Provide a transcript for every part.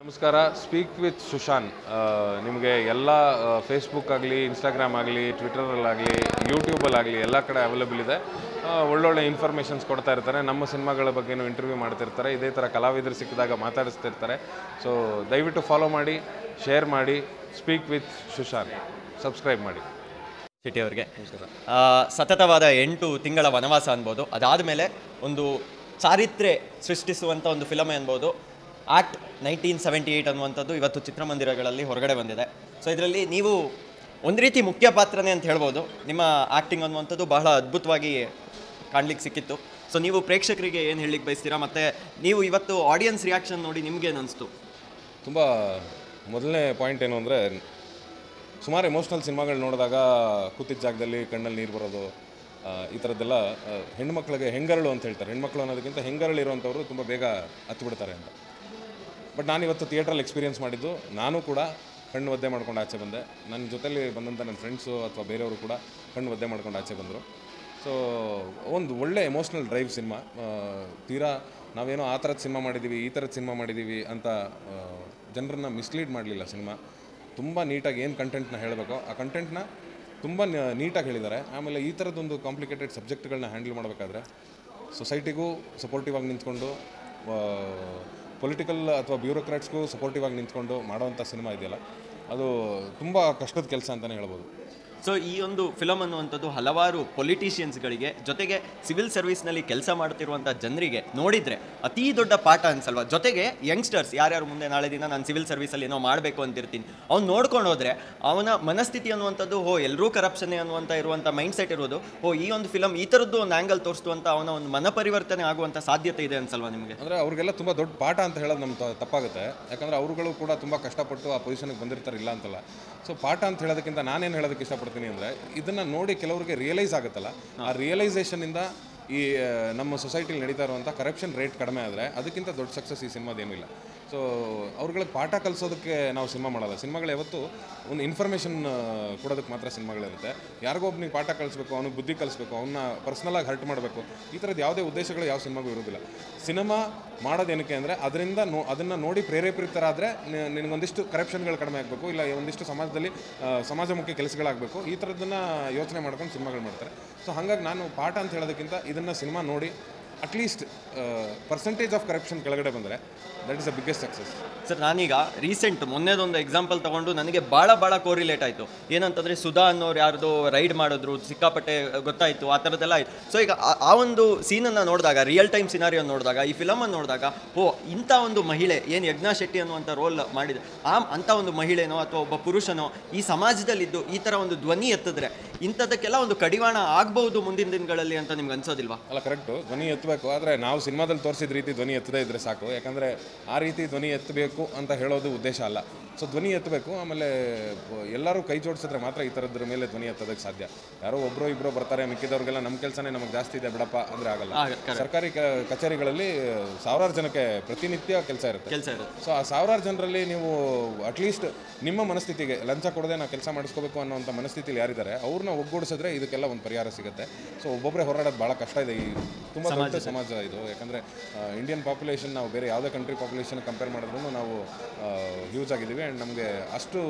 ನಮಸ್ಕಾರ speak with Sushan ನಿಮಗೆ ಎಲ್ಲ ಫೇಸ್ಬುಕ್ ಆಗಲಿ ಇನ್ಸ್ಟಾಗ್ರಾಮ್ ಆಗಲಿ ಟ್ವಿಟರಲ್ಲಾಗಲಿ ಯೂಟ್ಯೂಬಲ್ಲಾಗಲಿ ಎಲ್ಲ ಕಡೆ ಅವೈಲೇಬಲ್ ಇದೆ ಆ, ಒಳ್ಳೊಳ್ಳೆ ಇನ್ಫಾರ್ಮೇಷನ್ಸ್ ಕೊಡ್ತಾ ಇರ್ತಾರೆ ನಮ್ಮ ಸಿನಿಮಾಗಳ ಬಗ್ಗೆನೂ ಇಂಟರ್ವ್ಯೂ ಮಾಡ್ತಿರ್ತಾರೆ ಇದೇ ಥರ ಕಲಾವಿದರು ಸಿಕ್ಕಿದಾಗ ಮಾತಾಡಿಸ್ತಿರ್ತಾರೆ ಸೊ ದಯವಿಟ್ಟು ಫಾಲೋ ಮಾಡಿ ಶೇರ್ ಮಾಡಿ ಸ್ಪೀಕ್ ವಿತ್ ಸುಶಾನ್ ಸಬ್ಸ್ಕ್ರೈಬ್ ಮಾಡಿ ಶೆಟ್ಟಿ ಅವರಿಗೆ ಆ, ಸತತವಾದ ಎಂಟು ತಿಂಗಳ ವನವಾಸ ಅನ್ಬೋದು ಅದಾದಮೇಲೆ ಒಂದು ಚಾರಿತ್ರ್ಯ ಸೃಷ್ಟಿಸುವಂಥ ಒಂದು ಫಿಲಮ್ ಅನ್ಬೋದು ಆಕ್ಟ್ ನೈನ್ಟೀನ್ ಸೆವೆಂಟಿ ಏಯ್ಟ್ ಅನ್ನುವಂಥದ್ದು ಇವತ್ತು ಚಿತ್ರಮಂದಿರಗಳಲ್ಲಿ ಹೊರಗಡೆ ಬಂದಿದೆ ಸೊ ಇದರಲ್ಲಿ ನೀವು ಒಂದು ರೀತಿ ಮುಖ್ಯ ಪಾತ್ರನೇ ಅಂತ ಹೇಳ್ಬೋದು ನಿಮ್ಮ ಆ್ಯಕ್ಟಿಂಗ್ ಅನ್ನುವಂಥದ್ದು ಬಹಳ ಅದ್ಭುತವಾಗಿ ಕಾಣ್ಲಿಕ್ಕೆ ಸಿಕ್ಕಿತ್ತು ಸೊ ನೀವು ಪ್ರೇಕ್ಷಕರಿಗೆ ಏನು ಹೇಳಲಿಕ್ಕೆ ಬಯಸ್ತೀರಾ ಮತ್ತು ನೀವು ಇವತ್ತು ಆಡಿಯನ್ಸ್ ರಿಯಾಕ್ಷನ್ ನೋಡಿ ನಿಮ್ಗೇನು ಅನಿಸ್ತು ತುಂಬ ಮೊದಲನೇ ಪಾಯಿಂಟ್ ಏನು ಅಂದರೆ ಸುಮಾರು ಎಮೋಷ್ನಲ್ ಸಿನಿಮಾಗಳು ನೋಡಿದಾಗ ಕೂತಿದ್ದ ಜಾಗದಲ್ಲಿ ಕಣ್ಣಲ್ಲಿ ನೀರು ಬರೋದು ಆ, ಈ ಥರದ್ದೆಲ್ಲ ಆ, ಹೆಣ್ಮಕ್ಳಿಗೆ ಹೆಂಗರಳು ಅಂತ ಹೇಳ್ತಾರೆ ಹೆಣ್ಮಕ್ಳು ಅನ್ನೋದಕ್ಕಿಂತ ಹೆಂಗರಳು ಇರುವಂಥವ್ರು ತುಂಬ ಬೇಗ ಹತ್ತು ಬಿಡ್ತಾರೆ ಅಂತ ಬಟ್ ನಾನು ಇವತ್ತು ಥಿಯೇಟ್ರಲ್ಲಿ ಎಕ್ಸ್ಪೀರಿಯನ್ಸ್ ಮಾಡಿದ್ದು ನಾನು ಕೂಡ ಕಣ್ಣು ಒದ್ದೆ ಮಾಡ್ಕೊಂಡು ಆಚೆ ಬಂದೆ ನನ್ನ ಜೊತೆಲಿ ಬಂದಂಥ ನನ್ನ ಫ್ರೆಂಡ್ಸು ಅಥವಾ ಬೇರೆಯವರು ಕೂಡ ಕಣ್ಣು ಒದ್ದೆ ಮಾಡ್ಕೊಂಡು ಆಚೆ ಬಂದರು ಸೊ ಒಂದು ಒಳ್ಳೆ ಎಮೋಷ್ನಲ್ ಡ್ರೈವ್ ಸಿನಿಮಾ ತೀರಾ ನಾವೇನೋ ಆ ಥರದ ಸಿನಿಮಾ ಮಾಡಿದ್ದೀವಿ ಈ ಥರದ ಸಿನಿಮಾ ಮಾಡಿದ್ದೀವಿ ಅಂತ ಜನರನ್ನ ಮಿಸ್ಲೀಡ್ ಮಾಡಲಿಲ್ಲ ಸಿನಿಮಾ ತುಂಬ ನೀಟಾಗಿ ಏನು ಕಂಟೆಂಟ್ನ ಹೇಳಬೇಕೋ ಆ ಕಂಟೆಂಟ್ನ ತುಂಬ ನೀಟಾಗಿ ಹೇಳಿದ್ದಾರೆ ಆಮೇಲೆ ಈ ಥರದ್ದೊಂದು ಕಾಂಪ್ಲಿಕೇಟೆಡ್ ಸಬ್ಜೆಕ್ಟ್ಗಳನ್ನ ಹ್ಯಾಂಡಲ್ ಮಾಡಬೇಕಾದ್ರೆ ಸೊಸೈಟಿಗೂ ಸಪೋರ್ಟಿವ್ ಆಗಿ ನಿಂತ್ಕೊಂಡು ಪೊಲಿಟಿಕಲ್ ಅಥವಾ ಬ್ಯೂರೋಕ್ರಾಟ್ಸ್ಗೂ ಸಪೋರ್ಟಿವ್ ಆಗಿ ನಿಂತ್ಕೊಂಡು ಮಾಡೋವಂಥ ಸಿನಿಮಾ ಇದೆಯಲ್ಲ ಅದು ತುಂಬ ಕಷ್ಟದ ಕೆಲಸ ಅಂತಲೇ ಹೇಳ್ಬೋದು ಸೊ ಈ ಒಂದು ಫಿಲಮ್ ಅನ್ನುವಂಥದ್ದು ಹಲವಾರು ಪೊಲಿಟಿಷಿಯನ್ಸ್ಗಳಿಗೆ ಜೊತೆಗೆ ಸಿವಿಲ್ ಸರ್ವಿಸ್ನಲ್ಲಿ ಕೆಲಸ ಮಾಡ್ತಿರುವಂಥ ಜನರಿಗೆ ನೋಡಿದರೆ ಅತೀ ದೊಡ್ಡ ಪಾಠ ಅನ್ಸಲ್ವಾ ಜೊತೆಗೆ ಯಂಗ್ಸ್ಟರ್ಸ್ ಯಾರ್ಯಾರು ಮುಂದೆ ನಾಳೆ ದಿನ ನಾನು ಸಿವಿಲ್ ಸರ್ವಿಸಲ್ಲಿ ಏನೋ ಮಾಡಬೇಕು ಅಂತಿರ್ತೀನಿ ಅವ್ನು ನೋಡ್ಕೊಂಡು ಹೋದರೆ ಅವನ ಮನಸ್ಥಿತಿ ಅನ್ನುವಂಥದ್ದು ಹೋ ಎಲ್ಲರೂ ಕರಪ್ಷನ್ ಅನ್ನುವಂಥ ಇರುವಂಥ ಮೈಂಡ್ ಸೆಟ್ ಇರೋದು ಓ ಈ ಒಂದು ಫಿಲಮ್ ಈ ಥರದ್ದು ಒಂದು ಆ್ಯಂಗಲ್ ತೋರಿಸ್ತು ಅಂತ ಅವನ ಒಂದು ಮನ ಪರಿವರ್ತನೆ ಆಗುವಂಥ ಸಾಧ್ಯತೆ ಇದೆ ಅನ್ಸಲ್ವಾ ನಿಮಗೆ ಅಂದರೆ ಅವ್ರಿಗೆಲ್ಲ ತುಂಬ ದೊಡ್ಡ ಪಾಠ ಅಂತ ಹೇಳೋದು ನಮ್ಮ ತ- ತಪ್ಪಾಗುತ್ತೆ ಯಾಕಂದರೆ ಅವರುಗಳು ಕೂಡ ತುಂಬ ಕಷ್ಟಪಟ್ಟು ಆ ಪೊಸಿಷನ್ಗೆ ಬಂದಿರ್ತಾರೆ ಇಲ್ಲ ಅಂತಲ್ಲ ಸೊ ಪಾಠ ಅಂತ ಹೇಳೋದಕ್ಕಿಂತ ನಾನೇನು ಹೇಳೋದಕ್ಕೆ ಇಷ್ಟಪಡ್ತೀನಿ ಅಂದರೆ ಇದನ್ನು ನೋಡಿ ಕೆಲವರಿಗೆ ರಿಯಲೈಸ್ ಆಗುತ್ತಲ್ಲ ಆ ರಿಯಲೈಸೇಷನಿಂದ ಈ ಆ, ನಮ್ಮ ಸೊಸೈಟಿಲಿ ನಡೀತಾ ಇರುವಂಥ ಕರಪ್ಷನ್ ರೇಟ್ ಕಡಿಮೆ ಆದರೆ ಅದಕ್ಕಿಂತ ದೊಡ್ಡ ಸಕ್ಸಸ್ ಈ ಸಿನಿಮಾದೇನೂ ಇಲ್ಲ ಸೊ ಅವ್ರುಗಳಿಗೆ ಪಾಠ ಕಲಿಸೋದಕ್ಕೆ ನಾವು ಸಿನಿಮಾ ಮಾಡಲ್ಲ ಸಿನಿಮಾಗಳು ಯಾವತ್ತು ಒಂದು ಇನ್ಫಾರ್ಮೇಷನ್ ಕೊಡೋದಕ್ಕೆ ಮಾತ್ರ ಸಿನಿಮಾಗಳಿರುತ್ತೆ ಯಾರಿಗೋ ಒಬ್ಬನಿಗೆ ಪಾಠ ಕಲಿಸ್ಬೇಕು ಅವನಿಗೆ ಬುದ್ಧಿ ಕಲಿಸ್ಬೇಕು ಅವನ್ನ ಪರ್ಸ್ನಲಾಗಿ ಹರ್ಟ್ ಮಾಡಬೇಕು ಈ ಥರದ್ದು ಯಾವುದೇ ಉದ್ದೇಶಗಳು ಯಾವ ಸಿನಿಮಾಗೂ ಇರೋದಿಲ್ಲ ಸಿನಿಮಾ ಮಾಡೋದೇನಕ್ಕೆ ಅಂದರೆ ಅದರಿಂದ ನೋ ಅದನ್ನು ನೋಡಿ ಪ್ರೇರೇಪಿತರಾದರೆ ನಿನಗೊಂದಿಷ್ಟು ಕರಪ್ಷನ್ಗಳು ಕಡಿಮೆ ಆಗಬೇಕು ಇಲ್ಲ ಒಂದಿಷ್ಟು ಸಮಾಜದಲ್ಲಿ ಆ, ಸಮಾಜಮುಖಿ ಕೆಲಸಗಳಾಗಬೇಕು ಈ ಥರದ್ದನ್ನು ಯೋಚನೆ ಮಾಡ್ಕೊಂಡು ಸಿನಿಮಾಗಳು ಮಾಡ್ತಾರೆ ಸೊ ಹಾಗಾಗಿ ನಾನು ಪಾಠ ಅಂತ ಹೇಳೋದಕ್ಕಿಂತ ಇದನ್ನು ಸಿನಿಮಾ ನೋಡಿ ಅಟ್ಲೀಸ್ಟ್ ಪರ್ಸೆಂಟೇಜ್ ಆಫ್ ಕರಪ್ಷನ್ ಕೆಳಗಡೆ ಬಂದರೆ that is the biggest success sir ನಾನೀಗ ರೀಸೆಂಟ್ ಮೊನ್ನೆದೊಂದು ಎಕ್ಸಾಂಪಲ್ ತಗೊಂಡು ನನಗೆ ಭಾಳ ಭಾಳ ಕೋರಿಲೇಟ್ ಆಯಿತು ಏನಂತಂದರೆ ಸುಧಾ ಅನ್ನೋರು ಯಾರ್ದು ರೈಡ್ ಮಾಡಿದ್ರು ಸಿಕ್ಕಾಪಟ್ಟೆ ಗೊತ್ತಾಯಿತು ಆ ಥರದ್ದೆಲ್ಲ ಆಯಿತು ಸೊ ಈಗ ಆ- ಆ ಒಂದು ಸೀನನ್ನು ನೋಡಿದಾಗ ರಿಯಲ್ ಟೈಮ್ ಸಿನಾರಿಯೋ ನೋಡಿದಾಗ ಈ ಫಿಲಮನ್ನು ನೋಡಿದಾಗ ಓ ಇಂಥ ಒಂದು ಮಹಿಳೆ ಏನು ಯಜ್ಞಾ ಶೆಟ್ಟಿ ಅನ್ನುವಂಥ ರೋಲ್ ಮಾಡಿದೆ ಆ ಅಂಥ ಒಂದು ಮಹಿಳೆನೋ ಅಥವಾ ಒಬ್ಬ ಪುರುಷನೋ ಈ ಸಮಾಜದಲ್ಲಿದ್ದು ಈ ಥರ ಒಂದು ಧ್ವನಿ ಎತ್ತಿದ್ರೆ ಇಂಥದ್ದಕ್ಕೆಲ್ಲ ಒಂದು ಕಡಿವಾಣ ಆಗ್ಬಹುದು ಮುಂದಿನ ದಿನಗಳಲ್ಲಿ ಅಂತ ನಿಮ್ಗೆ ಅನ್ಸೋದಿಲ್ವಾ ಅಲ್ಲ ಕರೆಕ್ಟು ಧ್ವನಿ ಎತ್ತಬೇಕು ಆದರೆ ನಾವು ಸಿನಿಮಾದಲ್ಲಿ ತೋರಿಸಿದ ರೀತಿ ಧ್ವನಿ ಎತ್ತದೇ ಇದ್ರೆ ಸಾಕು ಯಾಕಂದರೆ ಆ ರೀತಿ ಧ್ವನಿ ಎತ್ತಬೇಕು ಅಂತ ಹೇಳೋದು ಉದ್ದೇಶ ಅಲ್ಲ ಸೊ ಧ್ವನಿ ಎತ್ತಬೇಕು ಆಮೇಲೆ ಪ- ಎಲ್ಲರೂ ಕೈ ಜೋಡಿಸಿದ್ರೆ ಮಾತ್ರ ಈ ಥರದ್ರ ಮೇಲೆ ಧ್ವನಿ ಎತ್ತೋದಕ್ಕೆ ಸಾಧ್ಯ ಯಾರೋ ಒಬ್ಬರು ಇಬ್ಬರು ಬರ್ತಾರೆ ಮಿಕ್ಕಿದವ್ರಿಗೆಲ್ಲ ನಮ್ಮ ಕೆಲಸನೇ ನಮಗೆ ಜಾಸ್ತಿ ಇದೆ ಬಿಡಪ್ಪ ಅಂದರೆ ಆಗಲ್ಲ ಆಗ- correct. ಸರ್ಕಾರಿ ಕ- ಕಚೇರಿಗಳಲ್ಲಿ ಸಾವಿರಾರು ಜನಕ್ಕೆ ಪ್ರತಿನಿತ್ಯ ಕೆಲಸ ಇರುತ್ತೆ ಕೆಲಸ ಇರುತ್ತೆ ಸೊ ಆ ಸಾವಿರಾರು ಜನರಲ್ಲಿ ನೀವು ಅಟ್ಲೀಸ್ಟ್ ನಿಮ್ಮ ಮನಸ್ಥಿತಿಗೆ ಲಂಚ ಕೊಡದೆ ನಾವು ಕೆಲಸ ಮಾಡಿಸ್ಕೋಬೇಕು ಅನ್ನೋಂಥ ಮನಸ್ಥಿತಿಲಿ ಯಾರಿದ್ದಾರೆ ಅವ್ರನ್ನ ಒಗ್ಗೂಡಿಸಿದ್ರೆ ಇದಕ್ಕೆಲ್ಲ ಒಂದು ಪರಿಹಾರ ಸಿಗುತ್ತೆ ಸೊ ಒಬ್ಬೊಬ್ಬರೇ ಹೋರಾಡೋದು ಭಾಳ ಕಷ್ಟ ಇದೆ ಈ ತುಂಬ ದೊಡ್ಡ ಸಮಾಜ ಇದು ಯಾಕಂದರೆ ಇಂಡಿಯನ್ ಪಾಪ್ಯುಲೇಷನ್ ನಾವು ಬೇರೆ ಯಾವುದೇ ಕಂಟ್ರಿ ಪಾಪ್ಯುಲೇಷನ್ ಕಂಪೇರ್ ಮಾಡಿದ್ರು ನಾವು ಹ್ಯೂಜ್ ಆಗಿದ್ದೀವಿ ಆ್ಯಂಡ್ ನಮಗೆ ಅಷ್ಟು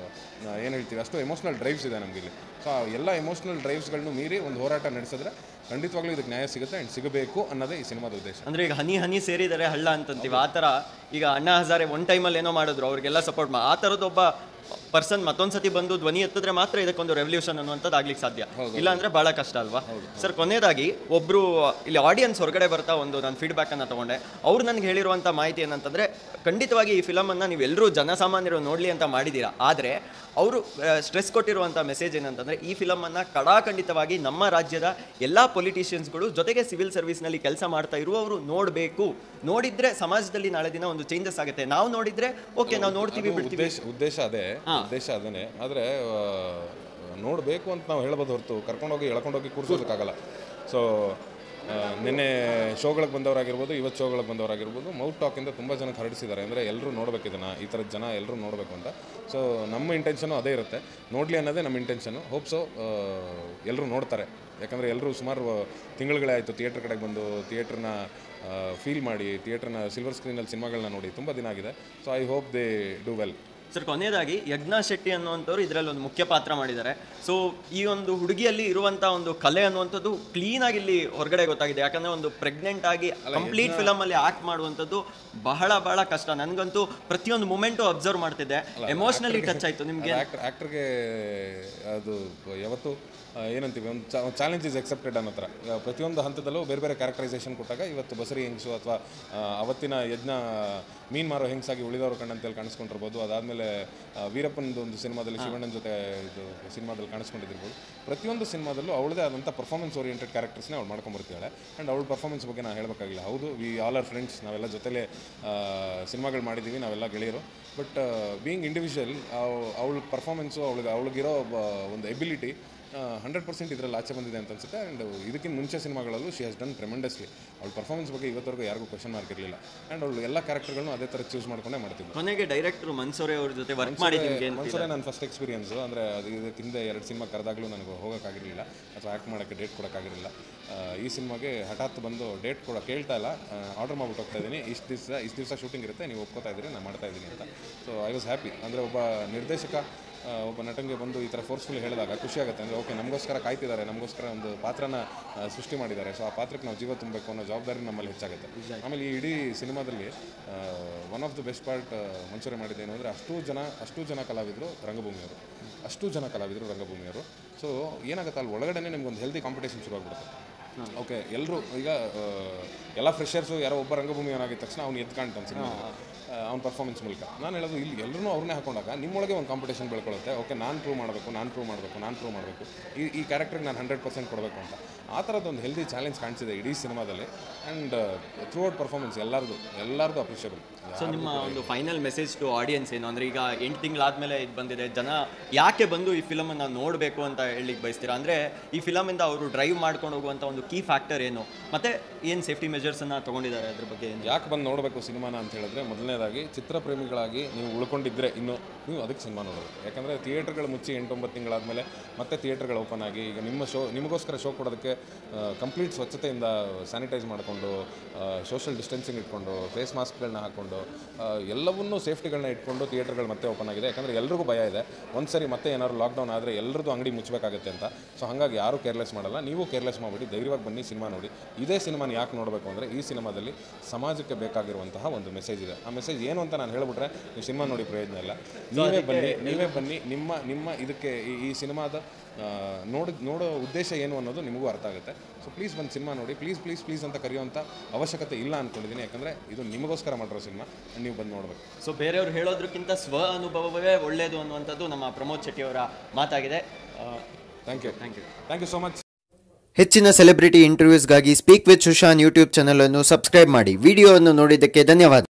ಏನು ಹೇಳ್ತೀವಿ ಅಷ್ಟು ಎಮೋಷ್ನಲ್ ಡ್ರೈವ್ಸ್ ಇದೆ ನಮಗೆ ಇಲ್ಲಿ ಸೊ ಆ ಎಲ್ಲ ಎಮೋಷ್ನಲ್ ಡ್ರೈವ್ಸ್ಗಳನ್ನು ಮೀರಿ ಒಂದು ಹೋರಾಟ ನಡೆಸಿದ್ರೆ ಖಂಡಿತವಾಗ್ಲೂ ಇದಕ್ಕೆ ನ್ಯಾಯ ಸಿಗುತ್ತೆ ಆ್ಯಂಡ್ ಸಿಗಬೇಕು ಅನ್ನೋದೇ ಈ ಸಿನಿಮಾದ ಉದ್ದೇಶ ಅಂದ್ರೆ ಈಗ ಹನಿ ಹನಿ ಸೇರಿದರೆ ಹಳ್ಳ ಅಂತಂತೀವಿ ಆ ಥರ ಈಗ ಅಣ್ಣಾ ಹಜಾರೆ ಒನ್ ಟೈಮಲ್ಲಿ ಏನೋ ಮಾಡಿದ್ರು ಅವ್ರಿಗೆಲ್ಲ ಸಪೋರ್ಟ್ ಮಾ ಆ ಥರದ್ದು ಒಬ್ಬ ಪರ್ಸನ್ ಮತ್ತೊಂದ್ಸತಿ ಬಂದು ಧ್ವನಿ ಎತ್ತಿದ್ರೆ ಮಾತ್ರ ಇದಕ್ಕೊಂದು ರೆವಲ್ಯೂಷನ್ ಅನ್ನುವಂಥದ್ದು ಆಗ್ಲಿಕ್ಕೆ ಸಾಧ್ಯ ಇಲ್ಲ ಅಂದ್ರೆ ಬಹಳ ಕಷ್ಟ ಅಲ್ವಾ ಸರ್ ಕೊನೆಯದಾಗಿ ಒಬ್ರು ಇಲ್ಲಿ ಆಡಿಯನ್ಸ್ ಹೊರಗಡೆ ಬರ್ತಾ ಒಂದು ನಾನು ಫೀಡ್ಬ್ಯಾಕ್ ಅನ್ನ ತಗೊಂಡೆ ಅವ್ರು ನನಗೆ ಹೇಳಿರುವಂಥ ಮಾಹಿತಿ ಏನಂತಂದ್ರೆ ಖಂಡಿತವಾಗಿ ಈ ಫಿಲಮ್ ಅನ್ನ ನೀವು ಎಲ್ಲರೂ ಜನಸಾಮಾನ್ಯರು ನೋಡ್ಲಿ ಅಂತ ಮಾಡಿದ್ದೀರಾ ಆದರೆ ಅವರು ಸ್ಟ್ರೆಸ್ ಕೊಟ್ಟಿರುವಂಥ ಮೆಸೇಜ್ ಏನಂತಂದ್ರೆ ಈ ಫಿಲಮ್ ಅನ್ನ ಕಡಾಖಂಡಿತವಾಗಿ ನಮ್ಮ ರಾಜ್ಯದ ಎಲ್ಲ ಪೊಲಿಟಿಷಿಯನ್ಸ್ಗಳು ಜೊತೆಗೆ ಸಿವಿಲ್ ಸರ್ವಿಸ್ನಲ್ಲಿ ಕೆಲಸ ಮಾಡ್ತಾ ಇರುವವರು ನೋಡಬೇಕು ನೋಡಿದ್ರೆ ಸಮಾಜದಲ್ಲಿ ನಾಳೆ ದಿನ ಒಂದು ಚೇಂಜಸ್ ಆಗುತ್ತೆ ನಾವು ನೋಡಿದ್ರೆ ಓಕೆ ನಾವು ನೋಡ್ತೀವಿ ಅದು ಬಿಡ್ತೀವಿ ಉದ್ದೇಶ ಉದ್ದೇಶ ಅದೇ ಉದ್ದೇಶ ಅದೇನೆ ಆದರೆ ನೋಡಬೇಕು ಅಂತ ನಾವು ಹೇಳ್ಬೋದು ಹೊರತು ಕರ್ಕೊಂಡೋಗಿ ಎಳ್ಕೊಂಡೋಗಿ ಕೂರಿಸೋದಕ್ಕಾಗಲ್ಲ ಸೊ ನಿನ್ನೆ ಶೋಗಳಿಗೆ ಬಂದವರಾಗಿರ್ಬೋದು ಇವತ್ತು ಶೋಗಳಿಗೆ ಬಂದವರಾಗಿರ್ಬೋದು ಮೌತ್ ಟಾಕಿಂದ ತುಂಬ ಜನಕ್ಕೆ ಹರಡಿಸಿದ್ದಾರೆ ಅಂದರೆ ಎಲ್ಲರೂ ನೋಡ್ಬೇಕು ಇದನ್ನು ಈ ಥರದ ಜನ ಎಲ್ಲರೂ ನೋಡಬೇಕು ಅಂತ ಸೊ ನಮ್ಮ ಇಂಟೆನ್ಷನು ಅದೇ ಇರುತ್ತೆ ನೋಡಲಿ ಅನ್ನೋದೇ ನಮ್ಮ ಇಂಟೆನ್ಷನು ಹೋಪ್ಸೋ ಎಲ್ಲರೂ ನೋಡ್ತಾರೆ ಯಾಕಂದರೆ ಎಲ್ಲರೂ ಸುಮಾರು ತಿಂಗಳುಗಳೇ ಆಯಿತು ಥಿಯೇಟ್ರ್ ಕಡೆಗೆ ಬಂದು ಥಿಯೇಟ್ರನ್ನ ಫೀಲ್ ಮಾಡಿ ಥಿಯೇಟ್ರನ್ನ ಸಿಲ್ವರ್ ಸ್ಕ್ರೀನಲ್ಲಿ ಸಿನಿಮಾಗಳನ್ನ ನೋಡಿ ತುಂಬ ದಿನ ಆಗಿದೆ so I hope they do well sir ಕೊನೆಯದಾಗಿ ಯಜ್ಞಾ ಶೆಟ್ಟಿ ಅನ್ನುವಂಥವ್ರು ಇದರಲ್ಲಿ ಒಂದು ಮುಖ್ಯ ಪಾತ್ರ ಮಾಡಿದ್ದಾರೆ ಸೊ ಈ ಒಂದು ಹುಡುಗಿಯಲ್ಲಿ ಇರುವಂಥ ಒಂದು ಕಲೆ ಅನ್ನುವಂಥದ್ದು ಕ್ಲೀನಾಗಿ ಇಲ್ಲಿ ಹೊರಗಡೆ ಗೊತ್ತಾಗಿದೆ ಯಾಕಂದರೆ ಒಂದು ಪ್ರೆಗ್ನೆಂಟ್ ಆಗಿ ಕಂಪ್ಲೀಟ್ ಫಿಲಮಲ್ಲಿ ಆ್ಯಕ್ಟ್ ಮಾಡುವಂಥದ್ದು ಬಹಳ ಬಹಳ ಕಷ್ಟ ನನಗಂತೂ ಪ್ರತಿಯೊಂದು ಮೂಮೆಂಟು ಅಬ್ಸರ್ವ್ ಮಾಡ್ತಿದ್ದೆ ಎಮೋಷ್ನಲಿ ಟಚ್ ಆಯಿತು ನಿಮಗೆ ಆ್ಯಕ್ಟರ್ ಆ್ಯಕ್ಟರ್ಗೆ ಅದು ಯಾವತ್ತು ಆ, ಏನಂತೀವಿ ಒಂದು ಚಾಲೆಂಜ್ ಇಸ್ ಎಕ್ಸೆಪ್ಟೆಡ್ ಅನ್ನೋ ಥರ ಆ, ಪ್ರತಿಯೊಂದು ಹಂತದಲ್ಲೂ ಬೇರೆ ಬೇರೆ ಕ್ಯಾರೆಕ್ಟರೈಸೇಷನ್ ಕೊಟ್ಟಾಗ ಇವತ್ತು ಬಸರಿ ಹೆಂಗಸು ಅಥವಾ ಅವತ್ತಿನ ಯಜ್ಞ ಮೀನು ಮಾರೋ ಹೆಂಗಸಾಗಿ ಉಳಿದವರು ಕಣ್ಣಂತೇಳಿ ಕಾಣಿಸ್ಕೊಂಡಿರ್ಬೋದು ಅದಾದಮೇಲೆ ವೀರಪ್ಪನದು ಒಂದು ಸಿನಿಮಾದಲ್ಲಿ ಶಿವಣ್ಣನ ಜೊತೆ ಇದು ಸಿನಿಮಾದಲ್ಲಿ ಕಾಣಿಸ್ಕೊಂಡಿದ್ದಿರ್ಬೋದು ಪ್ರತಿಯೊಂದು ಸಿನಿಮಾದಲ್ಲೂ ಅವಳದೇ ಆದಂಥ ಪರ್ಫಾರ್ಮೆನ್ಸ್ ಓರಿಯೆಂಟೆಡ್ ಕ್ಯಾರೆಕ್ಟರ್ಸ್ನೇ ಅವಳು ಮಾಡ್ಕೊಂಬರ್ತಾಳೆ ಆ್ಯಂಡ್ ಅವಳ ಪರ್ಫಾರ್ಮೆನ್ಸ್ ಬಗ್ಗೆ ನಾನು ಹೇಳಬೇಕಾಗಿಲ್ಲ ಹೌದು ವಿ ಆಲ್ ಆರ್ ಫ್ರೆಂಡ್ಸ್ ನಾವೆಲ್ಲ ಜೊತೆಲೇ ಸಿನಿಮಾಗಳು ಮಾಡಿದ್ದೀವಿ ನಾವೆಲ್ಲ ಗೆಳೆಯರು ಬಟ್ ಬೀಯಿಂಗ್ ಇಂಡಿವಿಜುವಲ್ ಅವಳ ಪರ್ಫಾರ್ಮೆನ್ಸು ಅವಳಿಗೆ ಅವಳಿಗಿರೋ ಒಂದು ಎಬಿಲಿಟಿ ಹಂಡ್ರೆಡ್ ಪರ್ಸೆಂಟ್ ಇದರಲ್ಲಿ ಆಚೆ ಬಂದಿದೆ ಅಂತ ಅನ್ಸುತ್ತೆ ಆ್ಯಂಡ್ ಇದಕ್ಕಿಂತ ಮುಂಚೆ ಸಿನಿಮಾಗಳಲ್ಲೂ ಶಿ ಹ್ಯಾಸ್ ಡನ್ ಟ್ರೆಮೆಂಡಸ್ಲಿ ಅವಳ ಪರ್ಫಾರ್ಮೆನ್ಸ್ ಬಗ್ಗೆ ಇವತ್ತವರೆಗೂ ಯಾರಿಗೂ ಕ್ವಶನ್ ಮಾರ್ಕ್ ಇರಲಿಲ್ಲ ಆ್ಯಂಡ್ ಅವಳು ಎಲ್ಲ ಕ್ಯಾರೆಕ್ಟರ್ಗಳನ್ನು ಅದೇ ಥರ ಚೂಸ್ ಮಾಡ್ಕೊಂಡೇ ಮಾಡ್ತಿದ್ವಿ ಕೊನೆಗೆ ಡೈರೆಕ್ಟ್ರು ಮನ್ಸೂರೆ ಅವ್ರ ಜೊತೆ ವರ್ಕ್ ಮಾಡಿ ನಿಮಗೆ ಒಂದ್ಸಲ ನನ್ನ ಫಸ್ಟ್ ಎಕ್ಸ್ಪೀರಿಯನ್ಸು ಅಂದರೆ ಅದು ಇದಕ್ಕೆ ಹಿಂದೆ ಎರಡು ಸಿನಿಮಾ ಕರೆದಾಗಲೂ ನನಗೆ ಹೋಗೋಕ್ಕಾಗಿರಲಿಲ್ಲ ಅಥವಾ ಆ್ಯಕ್ಟ್ ಮಾಡೋಕ್ಕೆ ಡೇಟ್ ಕೊಡೋಕ್ಕಾಗಿರಲಿಲ್ಲ ಆ, ಈ ಸಿನಿಮಾಗೆ ಹಠಾತ್ ಬಂದು ಡೇಟ್ ಕೊಡೋ ಕೇಳ್ತಾ ಇಲ್ಲ ಆರ್ಡರ್ ಮಾಡ್ಬಿಟ್ಟು ಹೋಗ್ತಾ ಇದ್ದೀನಿ ಇಷ್ಟು ದಿವಸ ಇಷ್ಟು ದಿವಸ ಶೂಟಿಂಗ್ ಇರುತ್ತೆ ನೀವು ಒಪ್ಕೋತಾ ಇದ್ದೀರಿ ನಾನು ಮಾಡ್ತಾ ಇದ್ದೀನಿ ಅಂತ ಸೊ ಐ ವಾಸ್ ಹ್ಯಾಪಿ ಅಂದರೆ ಒಬ್ಬ ನಿರ್ದೇಶಕ ಆ, ಒಬ್ಬ ನಟನಿಗೆ ಬಂದು ಈ ಥರ ಫೋರ್ಸ್ಫುಲ್ ಹೇಳಿದಾಗ ಖುಷಿ ಆಗುತ್ತೆ ಅಂದರೆ ಓಕೆ ನಮಗೋಸ್ಕರ ಕಾಯ್ತಿದ್ದಾರೆ ನಮಗೋಸ್ಕರ ಒಂದು ಪಾತ್ರನ ಆ, ಸೃಷ್ಟಿ ಮಾಡಿದ್ದಾರೆ ಸೊ ಆ ಪಾತ್ರಕ್ಕೆ ನಾವು ಜೀವ ತುಂಬಬೇಕು ಅನ್ನೋ ಜವಾಬ್ದಾರಿ ನಮ್ಮಲ್ಲಿ ಹೆಚ್ಚಾಗುತ್ತೆ ಆಮೇಲೆ ಈ ಇಡೀ ಸಿನಿಮಾದಲ್ಲಿ one of the best part ಮಂಚೂರಿ ಮಾಡಿದ್ದೇನು ಅಂದರೆ ಅಷ್ಟು ಜನ ಅಷ್ಟು ಜನ ಕಲಾವಿದರು ರಂಗಭೂಮಿಯವರು ಅಷ್ಟು ಜನ ಕಲಾವಿದರು ರಂಗಭೂಮಿಯವರು ಸೊ ಏನಾಗುತ್ತೆ ಅಲ್ಲಿ ಒಳಗಡೆನೇ ನಿಮ್ಗೊಂದು ಹೆಲ್ದಿ ಕಾಂಪಿಟೇಷನ್ ಶುರುವಾಗ್ಬಿಡುತ್ತೆ ಓಕೆ ಎಲ್ಲರೂ ಈಗ ಆ, ಎಲ್ಲ ಫ್ರೆಷರ್ಸು ಯಾರೋ ಒಬ್ಬ ರಂಗಭೂಮಿಯವನಾಗಿದ್ದ ತಕ್ಷಣ ಅವ್ನು ಎದ್ದು ಕಾಣ್ತಾನೆ ಸಿನಿಮಾ ಅವ್ನ ಪರ್ಫಾರ್ಮೆನ್ಸ್ ಮೂಲಕ ನಾನು ಹೇಳೋದು ಇಲ್ಲಿ ಎಲ್ಲರೂ ಅವ್ರನ್ನೇ ಹಾಕೊಂಡಾಗ ನಿಮ್ಮೊಳಗೆ ಒಂದು ಕಾಂಪಿಟೇಷನ್ ಬೆಳ್ಕೊಳ್ಳುತ್ತೆ ಓಕೆ ನಾನು ಪ್ರೂವ್ ಮಾಡಬೇಕು ನಾನು ಪ್ರೂವ್ ಮಾಡಬೇಕು ನಾನು ಪ್ರೂವ್ ಮಾಡಬೇಕು ಈ ಈ ಕ್ಯಾರೆಕ್ಟರ್ಗೆ ನಾನು ಹಂಡ್ರೆಡ್ ಪರ್ಸೆಂಟ್ ಕೊಡಬೇಕು ಅಂತ ಆ ಥರದ್ದು ಹೆಲ್ದಿ ಚಾಲೆಂಜ್ ಕಾಣಿಸಿದೆ ಇಡೀ ಸಿನಿಮಾದಲ್ಲಿ ಆ್ಯಂಡ್ ಥ್ರೂ ಔಟ್ ಪರ್ಫಾರ್ಮೆನ್ಸ್ ಎಲ್ಲರದು ಎಲ್ಲರದು ಅಪ್ರಿಷಿಯಬಲ್ ಸೊ ನಿಮ್ಮ ಒಂದು ಫೈನಲ್ ಮೆಸೇಜ್ ಟು ಆಡಿಯನ್ಸ್ ಏನು ಅಂದರೆ ಈಗ ಎಂಟು ತಿಂಗಳಾದ್ಮೇಲೆ ಇದು ಬಂದಿದೆ ಜನ ಯಾಕೆ ಬಂದು ಈ ಫಿಲಮನ್ನು ನೋಡಬೇಕು ಅಂತ ಹೇಳಲಿಕ್ಕೆ ಬಯಸ್ತೀರಾ ಅಂದರೆ ಈ ಫಿಲಮಿಂದ ಅವರು ಡ್ರೈವ್ ಮಾಡ್ಕೊಂಡು ಹೋಗುವಂಥ ಒಂದು ಕೀ ಫ್ಯಾಕ್ಟರ್ ಏನು ಮತ್ತು ಏನು ಸೇಫ್ಟಿ ಮೆಜರ್ಸನ್ನು ತೊಗೊಂಡಿದ್ದಾರೆ ಅದ್ರ ಬಗ್ಗೆ ಏನು ಯಾಕೆ ಬಂದು ನೋಡಬೇಕು ಸಿನಿಮಾನ ಅಂತ ಹೇಳಿದ್ರೆ ಮೊದಲನೇದಾಗಿ ಚಿತ್ರಪ್ರೇಮಿಗಳಾಗಿ ನೀವು ಉಳ್ಕೊಂಡಿದ್ದರೆ ಇನ್ನು ನೀವು ಅದಕ್ಕೆ ಸಿನಿಮಾ ನೋಡಬೇಕು ಯಾಕಂದರೆ ಥಿಯೇಟರ್ಗಳು ಮುಚ್ಚಿ ಎಂಟೊಂಬತ್ತು ತಿಂಗಳಾದಮೇಲೆ ಮತ್ತೆ ಥಿಯೇಟರ್ಗಳು ಓಪನ್ ಆಗಿ ಈಗ ನಿಮ್ಮ ಶೋ ನಿಮಗೋಸ್ಕರ ಶೋ ಕೊಡೋದಕ್ಕೆ ಕಂಪ್ಲೀಟ್ ಸ್ವಚ್ಛತೆಯಿಂದ ಸ್ಯಾನಿಟೈಸ್ ಮಾಡಿಕೊಂಡು ಸೋಷಿಯಲ್ ಡಿಸ್ಟೆನ್ಸಿಂಗ್ ಇಟ್ಕೊಂಡು ಫೇಸ್ ಮಾಸ್ಕ್ಗಳನ್ನ ಹಾಕ್ಕೊಂಡು ಆ, ಎಲ್ಲವನ್ನೂ ಸೇಫ್ಟಿಗಳನ್ನ ಇಟ್ಕೊಂಡು ಥಿಯೇಟರ್ಗಳು ಮತ್ತೆ ಓಪನ್ ಆಗಿದೆ ಯಾಕಂದರೆ ಎಲ್ರಿಗೂ ಭಯ ಇದೆ ಒಂದು ಸರಿ ಮತ್ತೆ ಏನಾದ್ರು ಲಾಕ್ಡೌನ್ ಆದರೆ ಎಲ್ಲರದ್ದು ಅಂಗಡಿ ಮುಚ್ಚಬೇಕಾಗುತ್ತೆ ಅಂತ ಸೊ ಹಾಗಾಗಿ ಯಾರೂ ಕೇರ್ಲೆಸ್ ಮಾಡಲ್ಲ ನೀವು ಕೇರ್ಲೆಸ್ ಮಾಡಿಬಿಡಿ ಧೈರ್ಯವಾಗಿ ಬನ್ನಿ ಸಿನಿಮಾ ನೋಡಿ ಇದೇ ಸಿನಿಮಾನ ಯಾಕೆ ನೋಡಬೇಕು ಅಂದರೆ ಈ ಸಿನಿಮಾದಲ್ಲಿ ಸಮಾಜಕ್ಕೆ ಬೇಕಾಗಿರುವಂತಹ ಒಂದು ಮೆಸೇಜ್ ಇದೆ ಆ ಮೆಸೇಜ್ ಏನು ಅಂತ ನಾನು ಹೇಳ್ಬಿಟ್ರೆ ನೀವು ಸಿನಿಮಾ ನೋಡಿ ಪ್ರಯೋಜನ ಇಲ್ಲ ನೀವೇ ಬನ್ನಿ ನೀವೇ ಬನ್ನಿ ನಿಮ್ಮ ನಿಮ್ಮ ಇದಕ್ಕೆ ಈ- ಈ ಸಿನಿಮಾದ ನೋಡಿ ನೋಡೋ ಉದ್ದೇಶ ಏನು ಅನ್ನೋದು ನಿಮಗೂ ಅರ್ಥ ಆಗುತ್ತೆ ಸೊ ಪ್ಲೀಸ್ ಬಂದು ಸಿನಿಮಾ ನೋಡಿ ಪ್ಲೀಸ್ ಪ್ಲೀಸ್ ಪ್ಲೀಸ್ ಅಂತ ಕರೆಯುವಂಥ ಅವಶ್ಯಕತೆ ಇಲ್ಲ ಅಂದ್ಕೊಂಡಿದ್ದೀನಿ ಯಾಕಂದರೆ ಇದು ನಿಮಗೋಸ್ಕರ ಮಾಡಿರೋ ಸಿನಿಮಾ ನೀವು ಬಂದು ನೋಡಬೇಕು ಸೊ ಬೇರೆಯವ್ರು ಹೇಳೋದಕ್ಕಿಂತ ಸ್ವ ಅನುಭವವೇ ಒಳ್ಳೆಯದು ಅನ್ನುವಂಥದ್ದು ನಮ್ಮ ಪ್ರಮೋದ್ ಶೆಟ್ಟಿ ಅವರ ಮಾತಾಗಿದೆ thank you thank you thank you so much ಹೆಚ್ಚಿನ ಸೆಲೆಬ್ರಿಟಿ ಇಂಟರ್ವ್ಯೂಸ್ಗಾಗಿ speak with Sushan YouTube channel ಅನ್ನು ಸಬ್ಸ್ಕ್ರೈಬ್ ಮಾಡಿ ವಿಡಿಯೋವನ್ನು ನೋಡಿದ್ದಕ್ಕೆ ಧನ್ಯವಾದ